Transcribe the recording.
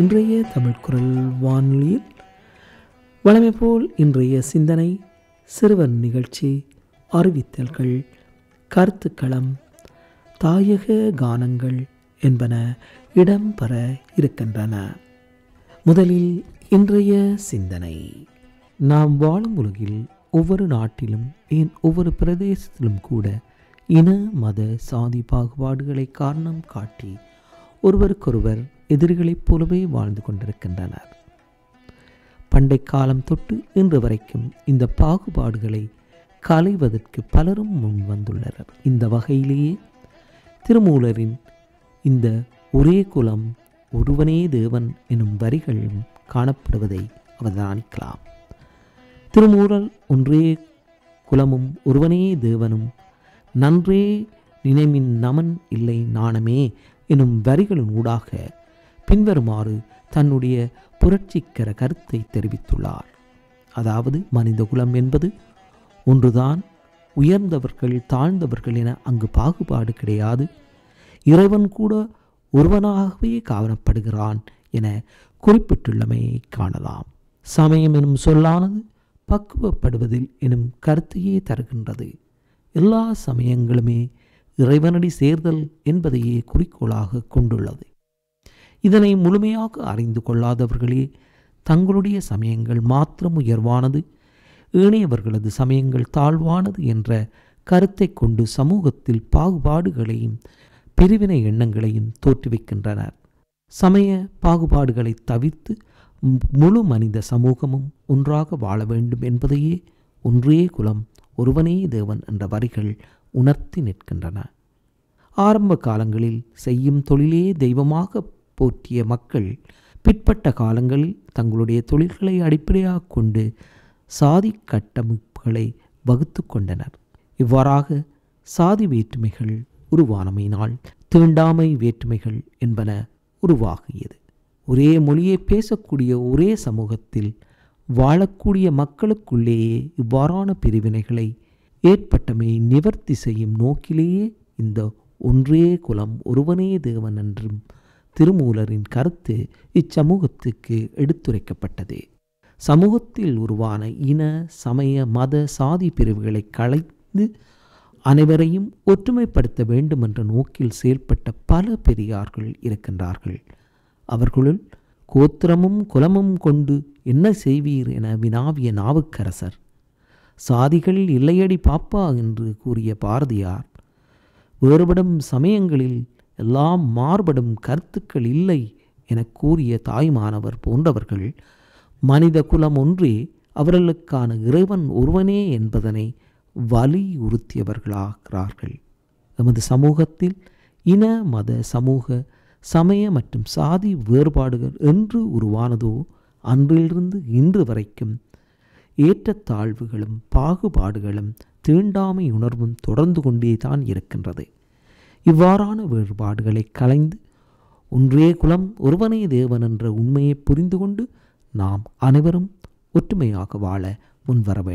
இன்றைய தமிழ் குரல் வானொலியில் வழமை போல் இன்றைய சிந்தனை சிறுவர் நிகழ்ச்சி அறிவித்தல்கள் கருத்துக்களம் தாயக கானங்கள் என்பன இடம்பெற இருக்கின்றன முதலில் இன்றைய சிந்தனை நாம் வாழும் உலகில் ஒவ்வொரு நாட்டிலும் ஏன் ஒவ்வொரு பிரதேசத்திலும் கூட இன மத சாதி பாகுபாடுகளை காரணம் காட்டி ஒருவருக்கொருவர் எதிரிகளைப் போலவே வாழ்ந்து கொண்டிருக்கின்றனர் பண்டை காலம் தொட்டு இன்று வரைக்கும் இந்த பாகுபாடுகளை களைவதற்கு பலரும் முன் வந்துள்ளனர் இந்த வகையிலேயே திருமூலரின் இந்த ஒரே குலம் ஒருவனே தேவன் எனும் வரிகளும் காணப்படுவதை அவதானிக்கலாம் திருமூலர் ஒன்றே குலமும் ஒருவனே தேவனும் நன்றே நினைமின் நமன் இல்லை நாணமே எனும் வரிகளின் ஊடாக பின்வருமாறு தன்னுடைய புரட்சிக்கர கருத்தை தெரிவித்துள்ளார் அதாவது மனித குலம் என்பது ஒன்றுதான் உயர்ந்தவர்கள் தாழ்ந்தவர்கள் என அங்கு பாகுபாடு கிடையாது இறைவன் கூட ஒருவனாகவே காணப்படுகிறான் என குறிப்பிட்டுள்ளமையை காணலாம் சமயம் எனும் சொல்லானது பக்குவப்படுவதில் எனும் கருத்தையே தருகின்றது எல்லா சமயங்களுமே இறைவனடி சேர்தல் என்பதையே குறிக்கோளாக கொண்டுள்ளது இதனை முழுமையாக அறிந்து கொள்ளாதவர்களே தங்களுடைய சமயங்கள் மாத்திரம் உயர்வானது ஏனையவர்களது சமயங்கள் தாழ்வானது என்ற கருத்தை கொண்டு சமூகத்தில் பாகுபாடுகளையும் பிரிவினை எண்ணங்களையும் தோற்றுவிக்கின்றனர் சமய பாகுபாடுகளை தவிர்த்து முழு மனித சமூகமும் ஒன்றாக வாழ வேண்டும் என்பதையே ஒன்றே குலம் ஒருவனே தேவன் என்ற வரிகள் உணர்த்தி நிற்கின்றன ஆரம்ப காலங்களில் செய்யும் தொழிலே தெய்வமாக போற்றிய மக்கள் பிற்பட்ட காலங்களில் தங்களுடைய தொழில்களை அடிப்படையாக கொண்டு சாதி கட்டமைப்புகளை வகுத்து கொண்டனர் இவ்வாறாக சாதி வேற்றுமைகள் உருவானமையினால் தீண்டாமை வேற்றுமைகள் என்பன உருவாகியது ஒரே மொழியை பேசக்கூடிய ஒரே சமூகத்தில் வாழக்கூடிய மக்களுக்குள்ளேயே இவ்வாறான பிரிவினைகளை ஏற்பட்டமையை நிவர்த்தி செய்யும் நோக்கிலேயே இந்த ஒன்றே குலம் ஒருவனே தேவன் என்றும் திருமூலரின் கருத்து இச்சமூகத்துக்கு எடுத்துரைக்கப்பட்டது சமூகத்தில் உருவான இன சமய மத சாதி பிரிவுகளை களைந்து அனைவரையும் ஒற்றுமைப்படுத்த வேண்டும் என்ற நோக்கில் செயல்பட்ட பல பெரியார்கள் இருக்கின்றார்கள் அவர்களுள் கோத்திரமும் குலமும் கொண்டு என்ன செய்வீர் என வினாவிய நாவுக்கரசர் சாதிகள் இல்லையடி பாப்பா என்று கூறிய பாரதியார் வேறுபடும் சமயங்களில் எல்லாம் மாறுபடும் கருத்துக்கள் இல்லை என கூறிய தாய்மானவர் போன்றவர்கள் மனித குலம் ஒன்றே அவர்களுக்கான இறைவன் ஒருவனே என்பதனை வலியுறுத்தியவர்களாகிறார்கள் எமது சமூகத்தில் இன மத சமூக சமய மற்றும் சாதி வேறுபாடுகள் என்று உருவானதோ அன்றிலிருந்து இன்று வரைக்கும் ஏற்றத்தாழ்வுகளும் பாகுபாடுகளும் தீண்டாமை உணர்வும் தொடர்ந்து கொண்டே தான் இருக்கின்றது இவ்வாறான வேறுபாடுகளை களைந்து ஒன்றே குலம் ஒருவனே தேவன் என்ற உண்மையை புரிந்து கொண்டு நாம் அனைவரும் ஒற்றுமையாக வாழ முன்வர வேண்டும்